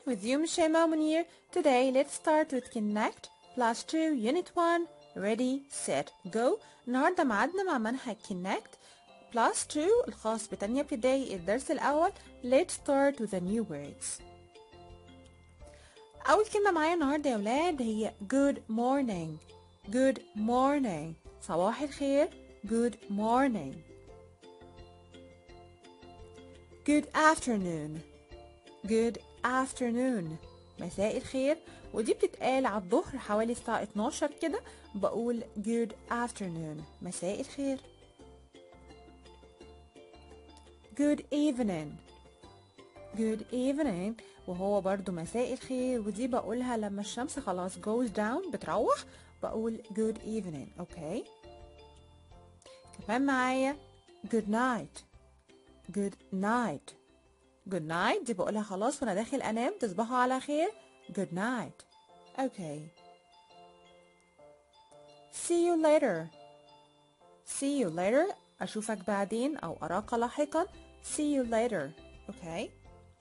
with you Mishema Munir. Today let's start with connect plus 2 unit 1 ready set go النهارده معادنا مع منهج connect plus 2 الخاص بتانية ابتدائي الدرس الأول let's start with the new words أول كلمة معايا النهارده يا ولاد هي good morning good morning صباح الخير good morning good afternoon good afternoon مساء الخير ودي بتتقال على الظهر حوالي الساعة 12 كده بقول good afternoon مساء الخير good evening good evening وهو برضو مساء الخير ودي بقولها لما الشمس خلاص goes down بتروح بقول good evening اوكي كمان معايا good night good night good night دي بقولها خلاص وانا داخل انام تصبحوا على خير good night okay see you later see you later اشوفك بعدين او اراك لاحقا see you later okay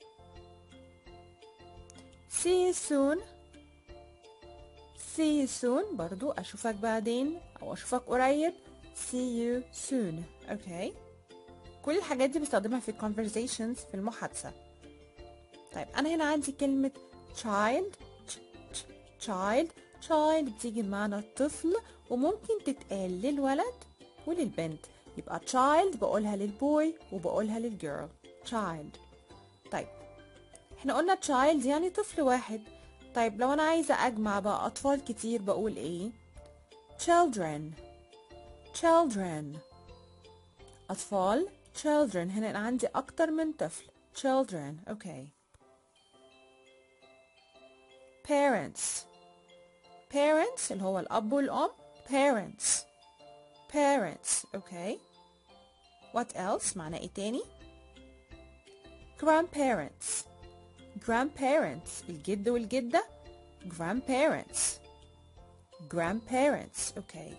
see you soon see you soon برضو اشوفك بعدين او اشوفك قريب see you soon okay كل الحاجات دي بستخدمها في conversations في المحادثة طيب أنا هنا عندي كلمة child child child بتيجي بمعنى طفل وممكن تتقال للولد وللبنت يبقى child بقولها للبوي وبقولها للجيرل child طيب احنا قلنا child يعني طفل واحد طيب لو أنا عايزة أجمع بقى أطفال كتير بقول إيه children children أطفال children هنا أنا عندي أكتر من طفل children okay parents parents اللي هو الأب والأم parents parents okay what else معنى إيه تاني grandparents grandparents الجد والجدة grandparents grandparents okay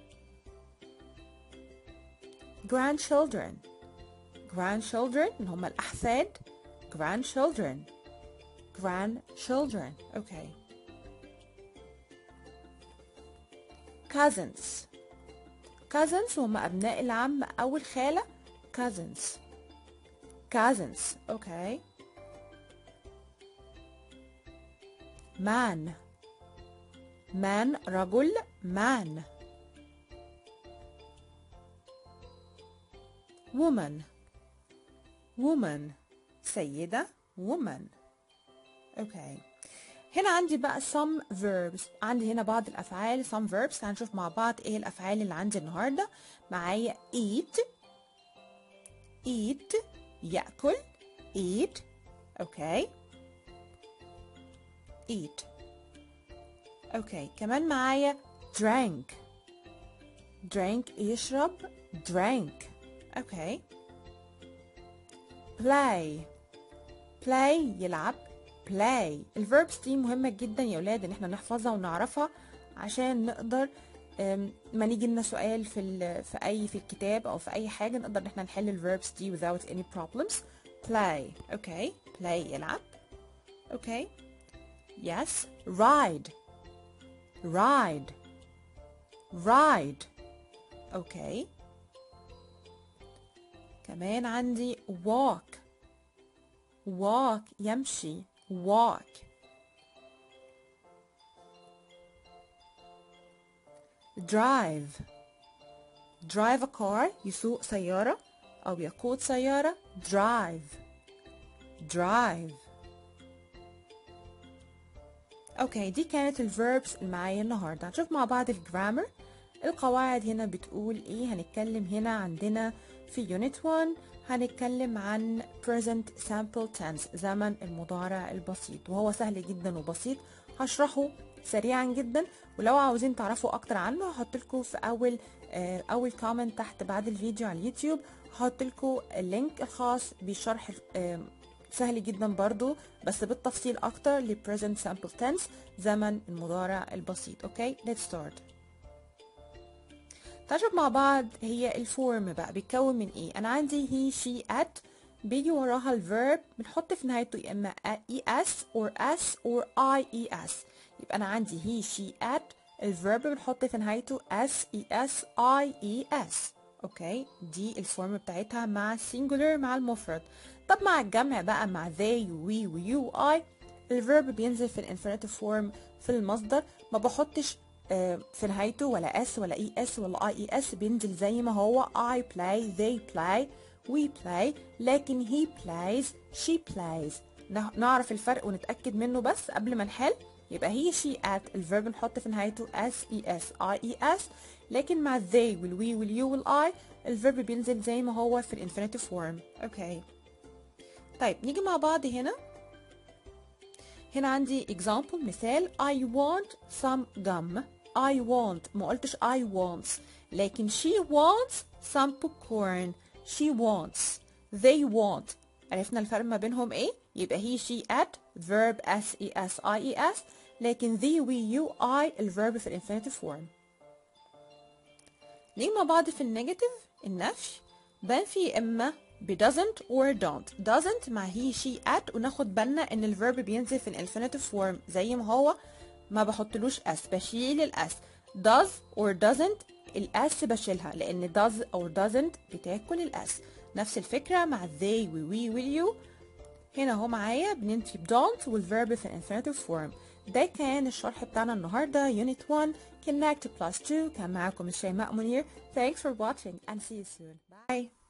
grandchildren grandchildren اللي هم الأحفاد grandchildren grandchildren okay cousins cousins هم أبناء العم أو الخالة cousins cousins okay man man رجل man woman woman سيدة woman okay هنا عندي بقى some verbs عندي هنا بعض الأفعال some verbs هنشوف مع بعض ايه الأفعال اللي عندي النهاردة معايا eat eat يأكل eat okay eat okay كمان معايا drank drink يشرب drank okay play play يلعب play الverbs دي مهمة جدا يا ولاد ان احنا نحفظها ونعرفها عشان نقدر ما نيجي لنا سؤال في في اي في الكتاب او في اي حاجة نقدر ان احنا نحل الverbs دي without any problems play okay play يلعب okay yes ride ride ride okay كمان عندي walk walk يمشي walk drive drive a car يسوق سيارة أو يقود سيارة drive drive اوكي دي كانت الverbs اللي معايا النهاردة هنشوف مع بعض الجرامر القواعد هنا بتقول ايه هنتكلم هنا عندنا في unit 1 هنتكلم عن present simple tense زمن المضارع البسيط وهو سهل جدا وبسيط هشرحه سريعا جدا ولو عاوزين تعرفوا اكتر عنه هحط لكم في اول آه اول كومنت تحت بعد الفيديو على اليوتيوب هحط لكم اللينك الخاص بشرح آه سهل جدا برضو بس بالتفصيل اكتر ل present simple tense زمن المضارع البسيط اوكي let's start تعالوا مع بعض هي الفورم بقى بيتكون من ايه انا عندي he she at بيجي وراها الفيرب بنحط في نهايته يا اما es or s or ies يبقى انا عندي he she at الفيرب بنحط في نهايته s es ies اوكي دي الفورم بتاعتها مع singular مع المفرد طب مع الجمع بقى مع they we و you I الفيرب بينزل في الانفينيتيف فورم في المصدر ما بحطش آه، في نهايته ولا اس ولا اي اس ولا اي اي اس بينزل زي ما هو I play they play we play لكن he plays she plays نع- نعرف الفرق ونتأكد منه بس قبل ما نحل يبقى هي she at الفيرب نحط في نهايته s e s i e s لكن مع they وال we وال you وال I الفيرب بينزل زي ما هو في الانفينيتيف فورم اوكي طيب نيجي مع بعض هنا هنا عندي example مثال I want some gum I want ما قلتش I wants لكن she wants some popcorn she wants they want عرفنا الفرق ما بينهم ايه يبقى he she at verb s e s i e s لكن they we you I الفيرب في الانفينيتيف فورم نيجي مع بعض في النيجاتيف النفي بنفي يا اما ب doesn't or don't doesn't مع he she at وناخد بالنا ان الفيرب بينزل في الانفينيتيف فورم زي ما هو ما بحطلوش اس بشيل الاس does or doesn't الاس بشيلها لان does or doesn't بتاكل الاس نفس الفكرة مع they و we will you هنا اهو معايا بننفي ب don't والفيرب في الانفينيتيف فورم ده كان الشرح بتاعنا النهارده Unit 1 Connect Plus 2 كان معاكم الشيماء منير Thanks for watching and see you soon Bye